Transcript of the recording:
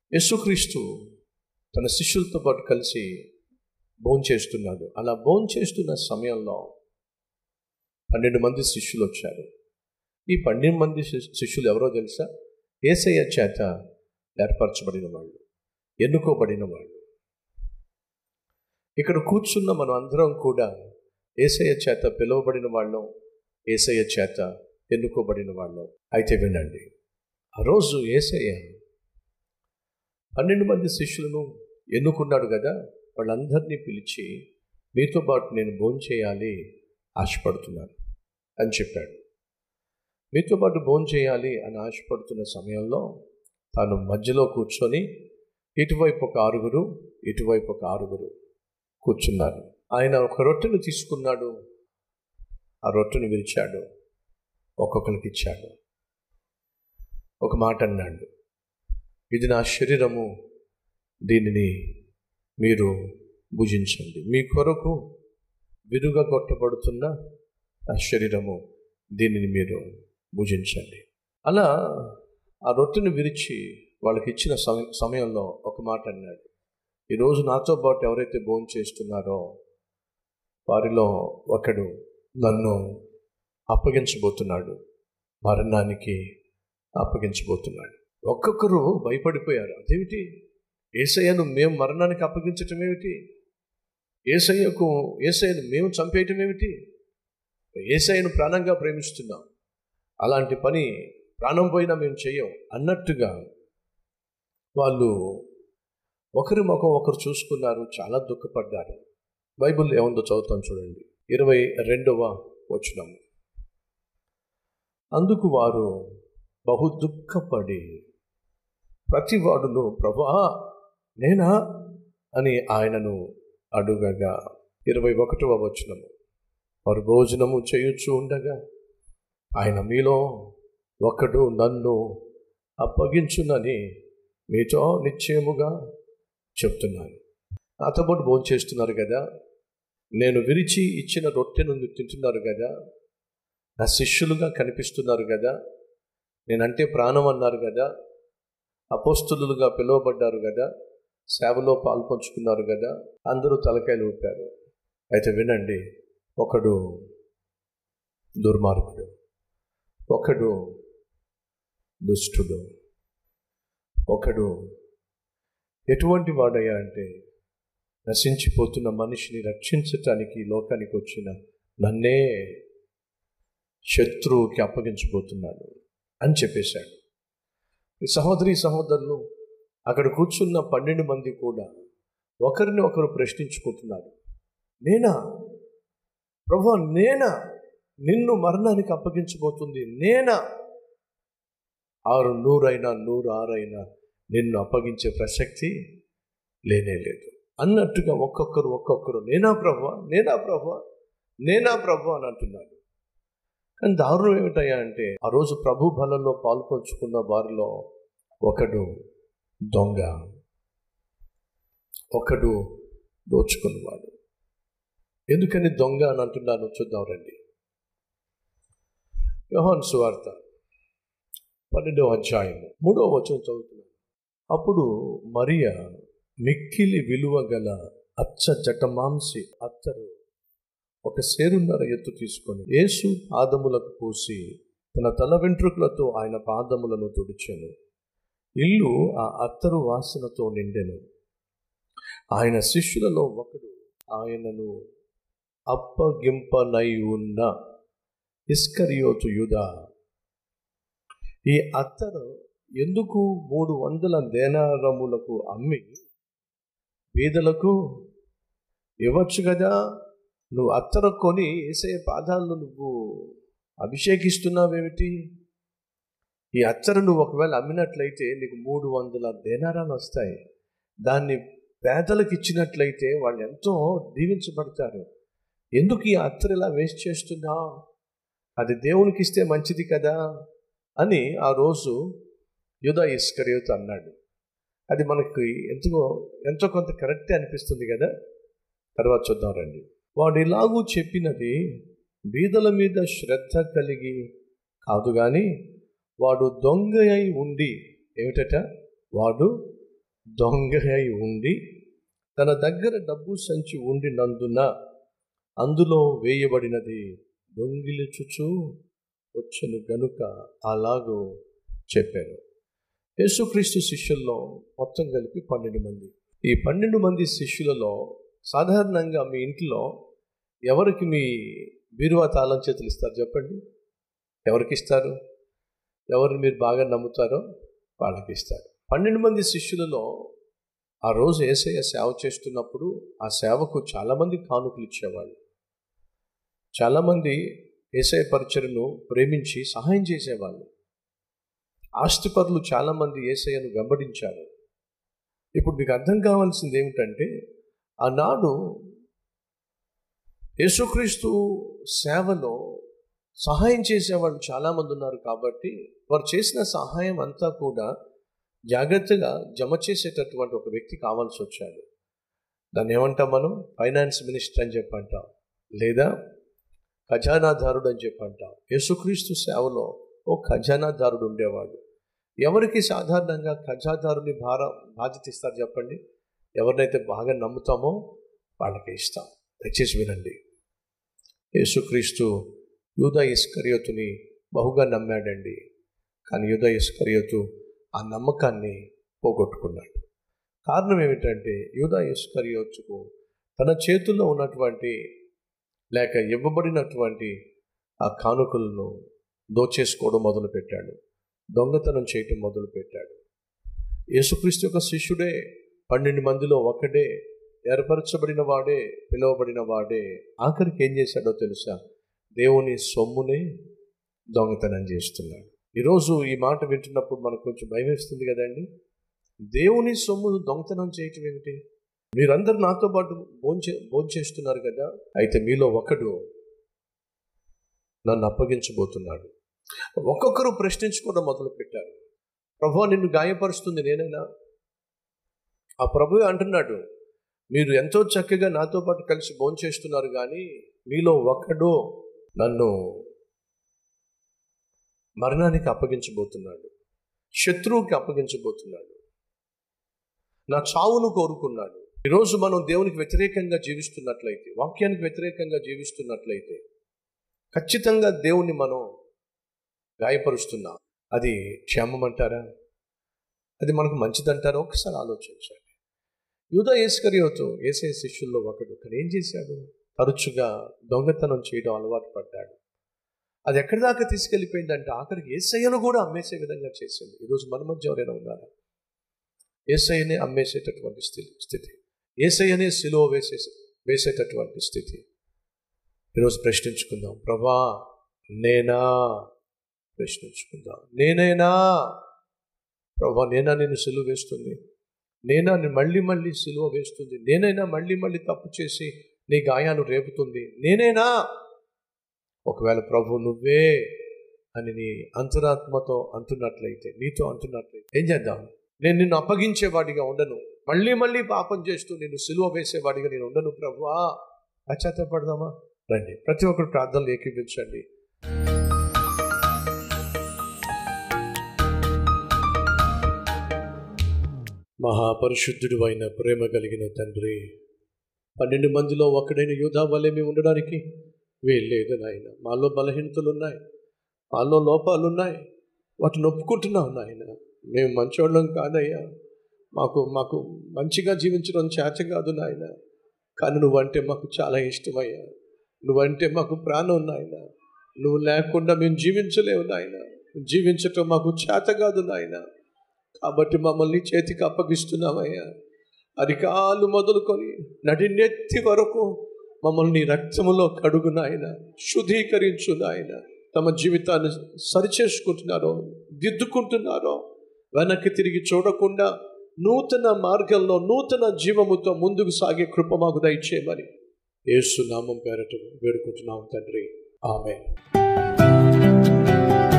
యేసుక్రీస్తు తన శిష్యులతో పాటు కలిసి భోంచేస్తున్నాడు అలా భోంచేస్తున్న సమయంలో పన్నెండు మంది శిష్యులు వచ్చారు ఈ పన్నెండు మంది శిష్యు- శిష్యులు ఎవరో తెలుసా ఏసయ్య చేత ఏర్పరచబడిన వాళ్ళు ఎన్నుకోబడిన వాళ్ళు ఇక్కడ కూర్చున్న మనం అందరం కూడా ఏసయ్య చేత పిలువబడిన వాళ్ళం ఏసయ్య చేత ఎన్నుకోబడిన వాళ్ళం అయితే వినండి ఆ రోజు ఏసయ్య పన్నెండు మంది శిష్యులను ఎన్నుకున్నాడు కదా వాళ్ళందరినీ పిలిచి మీతో పాటు నేను భోంచేయాలి ఆశపడుతున్నాను అని చెప్పాడు మీతో పాటు భోంచేయాలి అని ఆశపడుతున్న సమయంలో తాను మధ్యలో కూర్చొని ఇటువైపు ఒక ఆరుగురు ఇటువైపు ఒక ఆరుగురు కూర్చున్నారు ఆయన ఒక రొట్టెను తీసుకున్నాడు ఆ రొట్టెను విరిచాడు ఒక్కొక్కరికి ఇచ్చాడు ఒక మాట అన్నాడు ఇది నా శరీరము దీనిని మీరు భుజించండి మీ కొరకు విరుగా కొట్టబడుతున్న నా శరీరము దీనిని మీరు భుజించండి అలా ఆ రొట్టెను విరిచి వాళ్ళకి ఇచ్చిన సమ- సమయంలో ఒక మాట అన్నాడు ఈరోజు నాతో పాటు ఎవరైతే భోజనం చేస్తున్నారో వారిలో ఒకడు నన్ను అప్పగించబోతున్నాడు మరణానికి అప్పగించబోతున్నాడు ఒక్కొక్కరు భయపడిపోయారు అదేమిటి ఏసయ్యను మేము మరణానికి అప్పగించటం ఏమిటి ఏసయ్యకు ఏసయ్యను మేము చంపేయటం ఏమిటి ఏసయ్యను ప్రాణంగా ప్రేమిస్తున్నాం అలాంటి పని ప్రాణం పోయినా మేము చెయ్యం అన్నట్టుగా వాళ్ళు ఒకరి ముఖం ఒకరు చూసుకున్నారు చాలా దుఃఖపడ్డారు బైబిల్ ఏముందో చదువుతాం చూడండి ఇరవై రెండవ వచనం అందుకు వారు బహు దుఃఖపడి ప్రతివాడును ప్రభా నేనా అని ఆయనను అడుగగా ఇరవై ఒకటవ వచనము వారు భోజనము చేయుచు ఉండగా ఆయన మీలో ఒకడు నన్ను అప్పగించునని మీతో నిశ్చయముగా చెప్తున్నాను నాతో పాటు భోజనం చేస్తున్నారు కదా నేను విరిచి ఇచ్చిన రొట్టెను మీరు తింటున్నారు కదా నా శిష్యులుగా కనిపిస్తున్నారు కదా నేనంటే ప్రాణం అన్నారు కదా అపోస్తులుగా పిలువబడ్డారు కదా సేవలో పాల్పంచుకున్నారు కదా అందరూ తలకాయలు ఊపారు అయితే వినండి ఒకడు దుర్మార్గుడు ఒకడు దుష్టుడు ఒకడు ఎటువంటి వాడయ్యా అంటే నశించిపోతున్న మనిషిని రక్షించటానికి ఈ లోకానికి వచ్చిన నన్నే శత్రువుకి అప్పగించబోతున్నాడు అని చెప్పేశాడు ఈ సహోదరి సహోదరులు అక్కడ కూర్చున్న పన్నెండు మంది కూడా ఒకరిని ఒకరు ప్రశ్నించుకుంటున్నారు నేనా ప్రభు నేనా నిన్ను మరణానికి అప్పగించబోతుంది నేనా ఆరు నూరైనా నూరు ఆరైనా నిన్ను అప్పగించే ప్రసక్తి లేనే లేదు అన్నట్టుగా ఒక్కొక్కరు ఒక్కొక్కరు నేనా ప్రభు నేనా ప్రభు నేనా ప్రభు అని అంటున్నారు కానీ దారుణం ఏమిటయ్యా అంటే ఆ రోజు ప్రభు బలంలో పాల్పంచుకున్న వారిలో ఒకడు దొంగ ఒకడు దోచుకున్నవాడు ఎందుకని దొంగ అని అంటున్నాను చూద్దాం రండి యోహాన్ సువార్త పన్నెండవ అధ్యాయము మూడవ వచనం చదువుతున్నాను అప్పుడు మరియ మిక్కిలి విలువ గల అచ్చ జటమాంసి అత్తరు ఒక సేరున్నర ఎత్తు తీసుకొని యేసు పాదములకు పూసి తన తల వెంట్రుకలతో ఆయన పాదములను తుడిచెను ఇల్లు ఆ అత్తరు వాసనతో నిండెను ఆయన శిష్యులలో ఒకడు ఆయనను అప్పగింపనై ఉన్న ఇస్కరియోతు యుధ ఈ అత్తరు ఎందుకు మూడు వందల దేనారములకు అమ్మి బీదలకు ఇవ్వచ్చు కదా నువ్వు అత్తర కొని వేసే పాదాలను నువ్వు అభిషేకిస్తున్నావేమిటి ఈ అత్తర నువ్వు ఒకవేళ అమ్మినట్లయితే నీకు మూడు వందల దేనారాలు వస్తాయి దాన్ని పేదలకు ఇచ్చినట్లయితే వాళ్ళు ఎంతో దీవించబడతారు ఎందుకు ఈ అత్తరు ఇలా వేస్ట్ చేస్తున్నావు అది దేవునికి ఇస్తే మంచిది కదా అని ఆ రోజు యుధ ఇస్కరియోత్ అన్నాడు అది మనకి ఎంతో ఎంతో కొంత కరెక్టే అనిపిస్తుంది కదా తర్వాత చూద్దాం రండి వాడు ఇలాగూ చెప్పినది బీదల మీద శ్రద్ధ కలిగి కాదు కానీ వాడు దొంగ అయి ఉండి ఏమిటట వాడు దొంగ అయి ఉండి తన దగ్గర డబ్బు సంచి ఉండినందున అందులో వేయబడినది దొంగిలిచుచు వచ్చెను గనుక అలాగూ చెప్పాను యేసుక్రీస్తు శిష్యుల్లో మొత్తం కలిపి పన్నెండు మంది ఈ పన్నెండు మంది శిష్యులలో సాధారణంగా మీ ఇంట్లో ఎవరికి మీ బీరువా తాళం చేతులు ఇస్తారు చెప్పండి ఎవరికి ఇస్తారు ఎవరిని మీరు బాగా నమ్ముతారో వాళ్ళకి ఇస్తారు పన్నెండు మంది శిష్యులలో ఆ రోజు ఏసయ్య సేవ చేస్తున్నప్పుడు ఆ సేవకు చాలామంది కానుకలు ఇచ్చేవాళ్ళు చాలామంది ఏసఐ పరిచయను ప్రేమించి సహాయం చేసేవాళ్ళు ఆస్తిపరులు చాలామంది ఏసయ్యను వెంబడించారు ఇప్పుడు మీకు అర్థం కావాల్సింది ఏమిటంటే ఆనాడు యేసుక్రీస్తు సేవలో సహాయం చేసేవాళ్ళు చాలామంది ఉన్నారు కాబట్టి వారు చేసిన సహాయం అంతా కూడా జాగ్రత్తగా జమ చేసేటటువంటి ఒక వ్యక్తి కావాల్సి వచ్చాడు దాన్ని ఏమంటాం మనం ఫైనాన్స్ మినిస్టర్ అని చెప్పి అంటాం లేదా ఖజానాదారుడు అని చెప్పి అంటాం యేసుక్రీస్తు సేవలో ఓ ఖజానాదారుడు ఉండేవాడు ఎవరికి సాధారణంగా ఖజాదారుని భార బాధ్యత ఇస్తారు చెప్పండి ఎవరినైతే బాగా నమ్ముతామో వాళ్ళకి ఇస్తాం దయచేసి వినండి యేసుక్రీస్తు యూదా ఇస్కరియోతుని బహుగా నమ్మాడండి కానీ యూదా ఇస్కరియోతు ఆ నమ్మకాన్ని పోగొట్టుకున్నాడు కారణం ఏమిటంటే యూదా ఇస్కరియోతుకు తన చేతుల్లో ఉన్నటువంటి లేక ఇవ్వబడినటువంటి ఆ కానుకలను దోచేసుకోవడం మొదలుపెట్టాడు దొంగతనం చేయటం మొదలుపెట్టాడు యేసుక్రీస్తు యొక్క శిష్యుడే పన్నెండు మందిలో ఒకడే ఏర్పరచబడిన వాడే పిలువబడిన వాడే ఆఖరికి ఏం చేశాడో తెలుసా దేవుని సొమ్మునే దొంగతనం చేస్తున్నాడు ఈరోజు ఈ మాట వింటున్నప్పుడు మనకు కొంచెం భయం వేస్తుంది కదండి దేవుని సొమ్ము దొంగతనం చేయటం ఏమిటి మీరందరూ నాతో పాటు భోంచే భోంచేస్తున్నారు కదా అయితే మీలో ఒకడు నన్ను అప్పగించబోతున్నాడు ఒక్కొక్కరు ప్రశ్నించుకోవడం మొదలు పెట్టారు ప్రభు నిన్ను గాయపరుస్తుంది నేనైనా ఆ ప్రభు అంటున్నాడు మీరు ఎంతో చక్కగా నాతో పాటు కలిసి భోంచేస్తున్నారు కానీ మీలో ఒక్కడు నన్ను మరణానికి అప్పగించబోతున్నాడు శత్రువుకి అప్పగించబోతున్నాడు నా చావును కోరుకున్నాడు ఈరోజు మనం దేవునికి వ్యతిరేకంగా జీవిస్తున్నట్లయితే వాక్యానికి వ్యతిరేకంగా జీవిస్తున్నట్లయితే ఖచ్చితంగా దేవుణ్ణి మనం గాయపరుస్తున్నాం అది క్షేమం అంటారా అది మనకు మంచిదంటారా ఒకసారి ఆలోచించండి యూదా ఏస్కరియోతో ఏసే శిష్యుల్లో ఒకడు కానీ ఏం చేశాడు తరచుగా దొంగతనం చేయడం అలవాటు పడ్డాడు అది ఎక్కడి దాకా తీసుకెళ్ళిపోయిందంటే ఆఖరికి ఏసయ్యను కూడా అమ్మేసే విధంగా చేసింది ఈరోజు మన మధ్య ఎవరైనా ఉన్నారా ఏసయ్యనే అమ్మేసేటటువంటి స్థితి స్థితి ఏసయ్యనే సిలువ వేసే వేసేటటువంటి స్థితి ఈరోజు ప్రశ్నించుకుందాం ప్రభా నేనా ప్రశ్నించుకుందాం నేనైనా ప్రభా నేనా నేను సిలువ వేస్తుంది నేనా నేను మళ్ళీ మళ్ళీ సిలువ వేస్తుంది నేనైనా మళ్ళీ మళ్ళీ తప్పు చేసి నీ గాయాలు రేపుతుంది నేనేనా ఒకవేళ ప్రభు నువ్వే అని నీ అంతరాత్మతో అంటున్నట్లయితే నీతో అంటున్నట్లయితే ఏం చేద్దాం నేను నిన్ను అప్పగించేవాడిగా ఉండను మళ్ళీ మళ్ళీ పాపం చేస్తూ నిన్ను సిలువ వేసేవాడిగా నేను ఉండను ప్రభువా పశ్చాత్తపడదామా రండి ప్రతి ఒక్కరు ప్రార్థనలు ఏకీపించండి మహాపరిశుద్ధుడు అయిన ప్రేమ కలిగిన తండ్రి పన్నెండు మందిలో ఒక్కడైన యూధా వల్లే మేము ఉండడానికి వీల్లేదు నాయన మాలో బలహీనతలు ఉన్నాయి మాలో లోపాలు ఉన్నాయి వాటిని ఒప్పుకుంటున్నాం నాయన మేము మంచోళ్ళం కాదయ్యా మాకు మాకు మంచిగా జీవించడం చేత కాదు నాయన కానీ నువ్వంటే మాకు చాలా ఇష్టమయ్యా నువ్వంటే మాకు ప్రాణం నాయన నువ్వు లేకుండా మేము జీవించలేవు నాయన జీవించటం మాకు చేత కాదు నాయన కాబట్టి మమ్మల్ని చేతికి అప్పగిస్తున్నామయ్యా అరికాలు మొదలుకొని నడినెత్తి వరకు మమ్మల్ని రక్తములో కడుగు నాయన శుద్ధీకరించు నాయన తమ జీవితాన్ని సరిచేసుకుంటున్నారో దిద్దుకుంటున్నారో వెనక్కి తిరిగి చూడకుండా నూతన మార్గంలో నూతన జీవముతో ముందుకు సాగే కృప మాకు దయచేయమని యేసు నామం పేరట వేడుకుంటున్నాం తండ్రి ఆమె